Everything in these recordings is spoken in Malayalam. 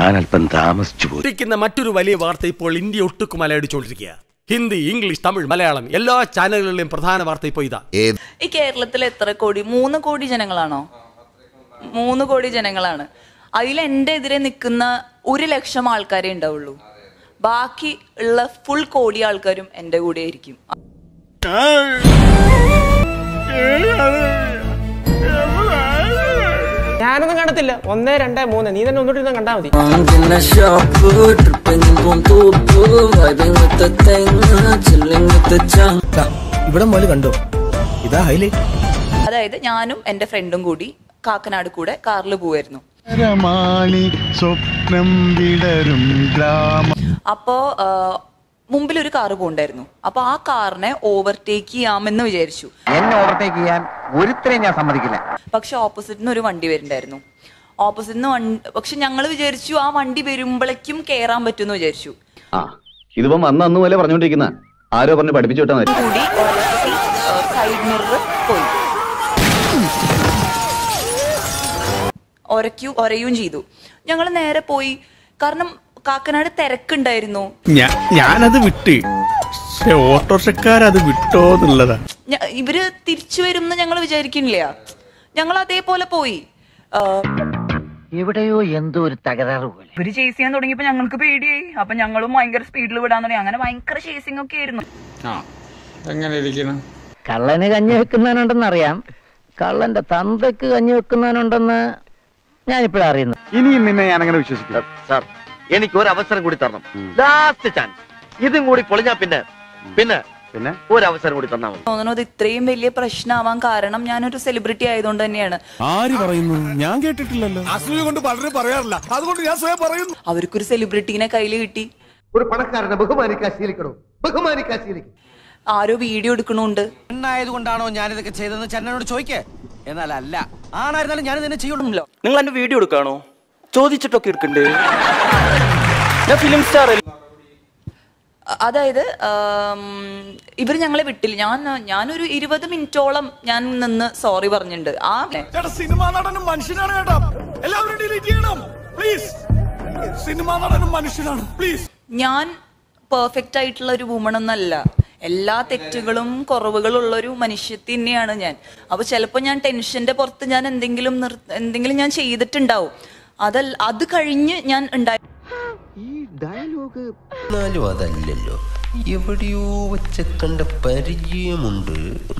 ഞാൻ അല്പം താമസിച്ചു പോയി ിക്കുന്ന മറ്റൊരു വലിയ വാർത്ത ഇപ്പോൾ ഇന്ത്യ ഒട്ടുക്കും അലയടിച്ചുകൊണ്ടിരിക്കുക ഹിന്ദി ഇംഗ്ലീഷ് തമിഴ് മലയാളം എല്ലാ ചാനലുകളിലെയും പ്രധാന വാർത്ത ഇപ്പോൾ ഇതാ ഈ കേരളത്തിൽ എത്ര കോടി മൂന്ന് കോടി ജനങ്ങളാണോ മൂന്ന് കോടി ജനങ്ങളാണ് അതിൽ എൻ്റെ എതിരെ നിൽക്കുന്ന ഒരു ലക്ഷം ആൾക്കാരെ ഉണ്ടാവുള്ളൂ ബാക്കി ഉള്ള ഫുൾ കോടി ആൾക്കാരും എൻ്റെ കൂടെ ആയിരിക്കും ഞാനൊന്നും കണ്ടത്തില്ല ഒന്ന് രണ്ട് മൂന്ന് നീ തന്നെ ഒന്നുകൂടി ഇരുന്ന് കണ്ടാ മതി in the shop, tripping on top, vibing with the thing, chilling with the junk. ഇവിടെ മുതൽ കണ്ടോ ഇതാ ഹൈലൈറ്റ് അതായത് ഞാനും എൻ്റെ ഫ്രണ്ടും കൂടി കാക്കനാട് കൂടെ കാറിൽ പോവായിരുന്നു രമാണി സ്വപ്നം വിടരും ഗ്രാമ അപ്പോൾ മുമ്പിൽ ഒരു കാറ് പോണ്ടായിരുന്നു അപ്പോൾ ആ കാറിനെ ഓവർടേക്ക് ചെയ്യാമെന്ന് വിചാരിച്ചു എന്നെ ഓവർടേക്ക് ചെയ്യാൻ ഒരുത്തരെയും ഞാൻ സമ്മതിക്കില്ല പക്ഷെ ഓപ്പോസിറ്റിൽ നിന്ന് ഒരു വണ്ടി വരുന്നുണ്ടായിരുന്നു ഓപ്പോസിറ്റ് നിന്ന് വണ്ടി പക്ഷെ ഞങ്ങൾ വിചാരിച്ചു ആ വണ്ടി വരുമ്പോഴേക്കും കയറാൻ പറ്റുമെന്ന് വിചാരിച്ചു ആ ഇതിപ്പം അന്ന് അന്ന് പോലെ പറഞ്ഞോണ്ടിരിക്കുന്ന ആരോ പറഞ്ഞ് പഠിപ്പിച്ചു വിട്ടാൽ മതി കൂടി സൈഡ് മിറർ പോയി ഒരയ്ക്കു ഒരയും ചെയ്തു ഞങ്ങൾ നേരെ പോയി കാരണം കാക്കനാട് തിരക്കുണ്ടായിരുന്നു ഞാനത് വിട്ട് പക്ഷെ ഓട്ടോറിക്ഷക്കാരത് വിട്ടോ എന്നുള്ളതാ ഞ- ഇവര് തിരിച്ചു വരും എന്ന് ഞങ്ങൾ വിചാരിക്കുന്നില്ല ഞങ്ങൾ അതേപോലെ പോയി ആ, എവിടെയോ എന്തോ ഒരു തകരാറ് പോലെ ഇവര് ചേസ് ചെയ്യാൻ തുടങ്ങിയപ്പോ ഞങ്ങൾക്ക് പേടിയായി അപ്പൊ ഞങ്ങളും ഭയങ്കര സ്പീഡിൽ വിടാൻ തുടങ്ങി അങ്ങനെ ഭയങ്കര ചേസിങ് ഒക്കെ ആയിരുന്നു എങ്ങനെ ഇരിക്കണം കള്ളന് കഞ്ഞി വെക്കുന്നവനുണ്ടെന്ന് അറിയാം കള്ളന്റെ തന്തയ്ക്ക് കഞ്ഞി വെക്കുന്നവനുണ്ടെന്ന് ഞാനിപ്പോഴാ അറിയുന്നു ഇനിയും നിന്നെ ഞാൻ അങ്ങനെ വിശ്വസിക്കില്ല സാർ എനിക്ക് ഒരു അവസരം കൂടി തരണം ലാസ്റ്റ് ചാൻസ് ഇതും കൂടി പൊളിഞ്ഞാ പിന്നെ പിന്നെ പിന്നെ ഒരു അവസരം കൂടി തന്നാ മതി തോന്നുന്നു ഇത് ഇത്രയും വലിയ പ്രശ്നമാവാൻ കാരണം ഞാനൊരു സെലിബ്രിറ്റി ആയതുകൊണ്ട് തന്നെയാണ് ആര് പറയുന്നു ഞാൻ കേട്ടിട്ടില്ലല്ലോ അവർക്കൊരു സെലിബ്രിറ്റീനെ കയ്യിൽ കിട്ടി ഒരു പണക്കാരനെ ബഹുമാനിക്കാൻ ശീലിക്കണോ ബഹുമാനിക്കാൻ ശീലിക്കും ആരോ വീഡിയോ എടുക്കണുണ്ട് പെണ്ണായതുകൊണ്ടാണോ ഞാനിതൊക്കെ ചെയ്തതെന്ന് ചന്നനോട് ചോദിക്കേ എന്നാൽ അല്ല ആണായിരുന്നാലും ഞാൻ ഇതിനെ ചെയ്യുള്ളൂ നിങ്ങൾ എന്റെ വീഡിയോ എടുക്കാണോ ചോദിച്ചിട്ടൊക്കെ എടുക്കണ്ടേ ഞാൻ ഫിലിം സ്റ്റാർ അ- അതായത് ആം, ഇവര് ഞങ്ങളെ വിട്ടില്ല ഞാൻ ഞാനൊരു ഇരുപത് മിനിറ്റോളം ഞാൻ നിന്ന് സോറി പറഞ്ഞിട്ടുണ്ട് ആ സിനിമാ നടനും മനുഷ്യനാണ് കേട്ടോ എല്ലാവരും ഡിലീറ്റ് ചെയ്യണം പ്ലീസ് സിനിമാ നടനും മനുഷ്യനാണ് പ്ലീസ് ഞാൻ പെർഫെക്റ്റ് ആയിട്ടുള്ള ഒരു വുമൺ ഒന്നല്ല എല്ലാ തെറ്റുകളും കുറവുകളും ഉള്ള ഒരു മനുഷ്യത്തി തന്നെയാണ് ഞാൻ അപ്പൊ ചിലപ്പോൾ ഞാൻ ടെൻഷന്റെ പുറത്ത് ഞാൻ എന്തെങ്കിലും നിർ എന്തെങ്കിലും ഞാൻ ചെയ്തിട്ടുണ്ടാവും അതല്ല അത് കഴിഞ്ഞ് ഞാൻ ഉണ്ടായി എന്നാലും അതല്ലല്ലോ എവിടെയോ വെച്ച കണ്ട പരിചയമുണ്ട്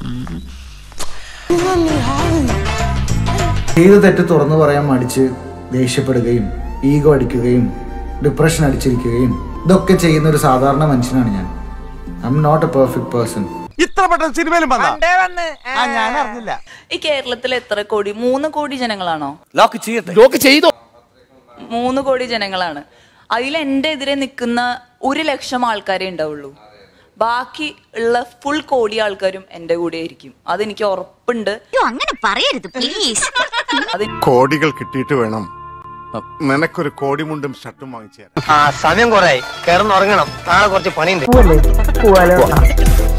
ചെയ്ത തെറ്റ് തുറന്നു പറയാൻ മടിച്ച് ദേഷ്യപ്പെടുകയും ഈഗോ അടിക്കുകയും ഡിപ്രഷൻ അടിച്ചിരിക്കുകയും ഇതൊക്കെ ചെയ്യുന്ന ഒരു സാധാരണ മനുഷ്യനാണ് ഞാൻ I'm not a perfect person ഇത്ര പെട്ടെന്ന് സിനിമയിലും വന്ന ഞാൻ അറിഞ്ഞില്ല ഈ കേരളത്തിൽ എത്ര കോടി മൂന്ന് കോടി ജനങ്ങളാണോ ലോക്ക് ചെയ്യട്ടെ ലോക്ക് ചെയ്തോ മൂന്ന് കോടി ജനങ്ങളാണ് അതിൽ എൻ്റെ എതിരെ നിൽക്കുന്ന ഒരു ലക്ഷം ആൾക്കാരെ ഉണ്ടാവുള്ളൂ ബാക്കി ഉള്ള ഫുൾ കോടി ആൾക്കാരും എൻ്റെ കൂടെ ആയിരിക്കും അതെനിക്ക് ഉറപ്പുണ്ട് അങ്ങനെ പറയരുത് പ്ലീസ് അത് കോടികൾ കിട്ടിയിട്ട് വേണം നിനക്കൊരു കോടിമുണ്ടും ഷർട്ടും വാങ്ങിച്ചു ആ സമയം കുറെ കിടന്നുറങ്ങണം നാളെ കുറച്ച് പണിയുണ്ട്